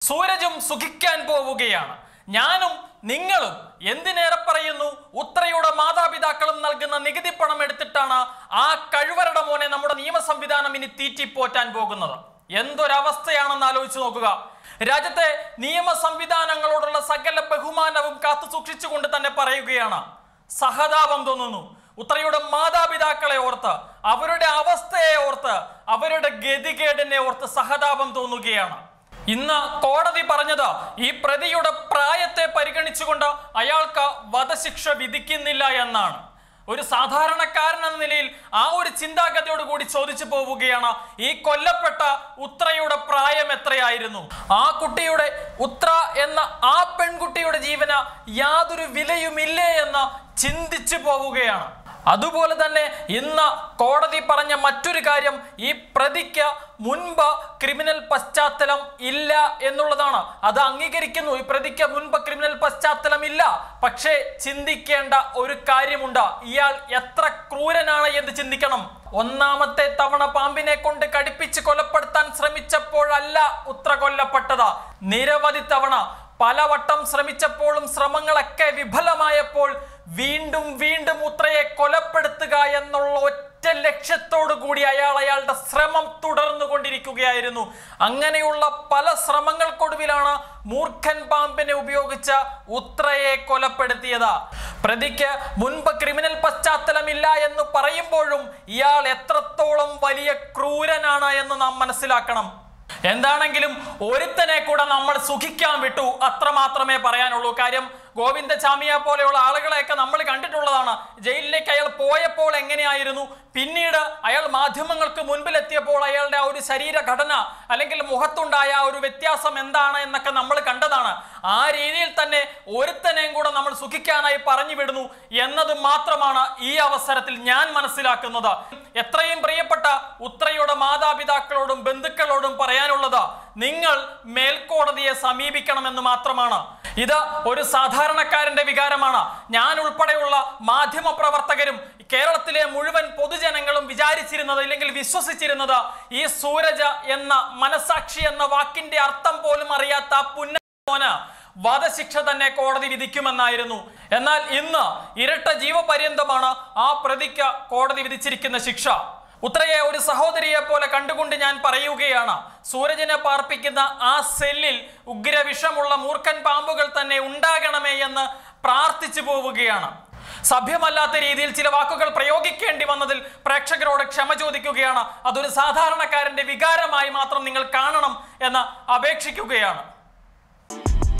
സൂരജും സുഖിക്കാൻ പോവുകയാണ് ഞാനും നിങ്ങളും എന്തിനേറെ പറയുന്നു ഉത്രയുടെ മാതാപിതാക്കളും നൽകുന്ന നികുതി പണം എടുത്തിട്ടാണ് ആ കഴിവരുടെ മോനെ നമ്മുടെ നിയമ സംവിധാനം ഇനി തീറ്റിപ്പോറ്റാൻ പോകുന്നത് എന്തൊരവസ്ഥയാണെന്ന് ആലോചിച്ച് നോക്കുക രാജ്യത്തെ നിയമ സംവിധാനങ്ങളോടുള്ള സകല ബഹുമാനവും കാത്തു സൂക്ഷിച്ചുകൊണ്ട് തന്നെ പറയുകയാണ് സഹതാപം തോന്നുന്നു ഉത്രയുടെ മാതാപിതാക്കളെ ഓർത്ത് അവരുടെ അവസ്ഥയെ ഓർത്ത് അവരുടെ ഗതികേടിനെ ഓർത്ത് സഹതാപം തോന്നുകയാണ് ഇന്ന് കോടതി പറഞ്ഞത് ഈ പ്രതിയുടെ പ്രായത്തെ പരിഗണിച്ചുകൊണ്ട് അയാൾക്ക് വധശിക്ഷ വിധിക്കുന്നില്ല എന്നാണ് ഒരു സാധാരണക്കാരൻ എന്ന നിലയിൽ ആ ഒരു ചിന്താഗതിയോട് കൂടി ചോദിച്ചു പോവുകയാണ് ഈ കൊല്ലപ്പെട്ട ഉത്രയുടെ പ്രായം എത്രയായിരുന്നു ആ കുട്ടിയുടെ ഉത്ര എന്ന ആ പെൺകുട്ടിയുടെ ജീവന യാതൊരു വിലയുമില്ലേ എന്ന് ചിന്തിച്ചു പോവുകയാണ് അതുപോലെ തന്നെ ഇന്ന് കോടതി പറഞ്ഞ മറ്റൊരു കാര്യം ഈ പ്രതിക്ക് മുൻപ് ക്രിമിനൽ പശ്ചാത്തലം ഇല്ല എന്നുള്ളതാണ് അത് അംഗീകരിക്കുന്നു ഈ പ്രതിക്ക് മുൻപ് ക്രിമിനൽ പശ്ചാത്തലം ഇല്ല പക്ഷേ ചിന്തിക്കേണ്ട ഒരു കാര്യമുണ്ട് ഇയാൾ എത്ര ക്രൂരനാണ് എന്ന് ചിന്തിക്കണം ഒന്നാമത്തെ തവണ പാമ്പിനെ കൊണ്ട് കടിപ്പിച്ച് കൊലപ്പെടുത്താൻ ശ്രമിച്ചപ്പോഴല്ല ഉത്ര കൊല്ലപ്പെട്ടത് നിരവധി തവണ പലവട്ടം ശ്രമിച്ചപ്പോഴും ശ്രമങ്ങളൊക്കെ വിഫലമായപ്പോൾ വീണ്ടും വീണ്ടും ഉത്രയെ കൊലപ്പെടുത്തുക എന്നുള്ള ഒറ്റ ലക്ഷ്യത്തോടു കൂടി അയാൾ അയാളുടെ ശ്രമം തുടർന്നു കൊണ്ടിരിക്കുകയായിരുന്നു അങ്ങനെയുള്ള പല ശ്രമങ്ങൾക്കൊടുവിലാണ് മൂർഖൻ പാമ്പിനെ ഉപയോഗിച്ച ഉത്രയെ കൊലപ്പെടുത്തിയത് പ്രതിക്ക് മുൻപ് ക്രിമിനൽ പശ്ചാത്തലമില്ല എന്ന് പറയുമ്പോഴും ഇയാൾ എത്രത്തോളം വലിയ ക്രൂരനാണ് എന്ന് നാം മനസ്സിലാക്കണം എന്താണെങ്കിലും ഒരുത്തനെ കൂടെ നമ്മൾ സുഖിക്കാൻ വിട്ടു അത്ര മാത്രമേ പറയാനുള്ളൂ കാര്യം ഗോവിന്ദചാമിയെ പോലെയുള്ള ആളുകളെയൊക്കെ നമ്മൾ കണ്ടിട്ടുള്ളതാണ് ജയിലിലേക്ക് അയാൾ പോയപ്പോൾ എങ്ങനെയായിരുന്നു പിന്നീട് അയാൾ മാധ്യമങ്ങൾക്ക് മുൻപിലെത്തിയപ്പോൾ അയാളുടെ ആ ഒരു ശരീരഘടന അല്ലെങ്കിൽ മുഖത്തുണ്ടായ ആ ഒരു വ്യത്യാസം എന്താണ് എന്നൊക്കെ നമ്മൾ കണ്ടതാണ് ആ രീതിയിൽ തന്നെ ഒരുത്തനെയും കൂടെ നമ്മൾ സുഖിക്കാനായി പറഞ്ഞു വിടുന്നു എന്നത് മാത്രമാണ് ഈ അവസരത്തിൽ ഞാൻ മനസ്സിലാക്കുന്നത് എത്രയും പ്രിയപ്പെട്ട ഉത്രയുടെ മാതാപിതാക്കളോടും ബന്ധുക്കളോടും പറയാനുള്ളത് നിങ്ങൾ മേൽക്കോടതിയെ സമീപിക്കണമെന്ന് മാത്രമാണ് ഇത് ഒരു സാധാരണക്കാരന്റെ വികാരമാണ് ഞാൻ ഉൾപ്പെടെയുള്ള മാധ്യമ പ്രവർത്തകരും കേരളത്തിലെ മുഴുവൻ പൊതുജനങ്ങളും വിചാരിച്ചിരുന്നത് ഇല്ലെങ്കിൽ വിശ്വസിച്ചിരുന്നത് ഈ സൂരജ് എന്ന മനസാക്ഷി എന്ന വാക്കിന്റെ അർത്ഥം പോലും അറിയാത്ത ആ പുന്ന മോന് വധശിക്ഷ തന്നെ കോടതി വിധിക്കുമെന്നായിരുന്നു എന്നാൽ ഇന്ന് ഇരട്ട ജീവപര്യന്തമാണ് ആ പ്രതിക്ക് കോടതി വിധിച്ചിരിക്കുന്ന ശിക്ഷ ഉത്രയെ ഒരു സഹോദരിയെ പോലെ കണ്ടുകൊണ്ട് ഞാൻ പറയുകയാണ് സൂരജിനെ പാർപ്പിക്കുന്ന ആ സെല്ലിൽ ഉഗ്രവിഷമുള്ള മൂർഖൻ പാമ്പുകൾ തന്നെ ഉണ്ടാകണമേ എന്ന് പ്രാർത്ഥിച്ചു പോവുകയാണ് സഭ്യമല്ലാത്ത രീതിയിൽ ചില വാക്കുകൾ പ്രയോഗിക്കേണ്ടി വന്നതിൽ പ്രേക്ഷകരോട് ക്ഷമ ചോദിക്കുകയാണ് അതൊരു സാധാരണക്കാരന്റെ വികാരമായി മാത്രം നിങ്ങൾ കാണണം എന്ന് അപേക്ഷിക്കുകയാണ്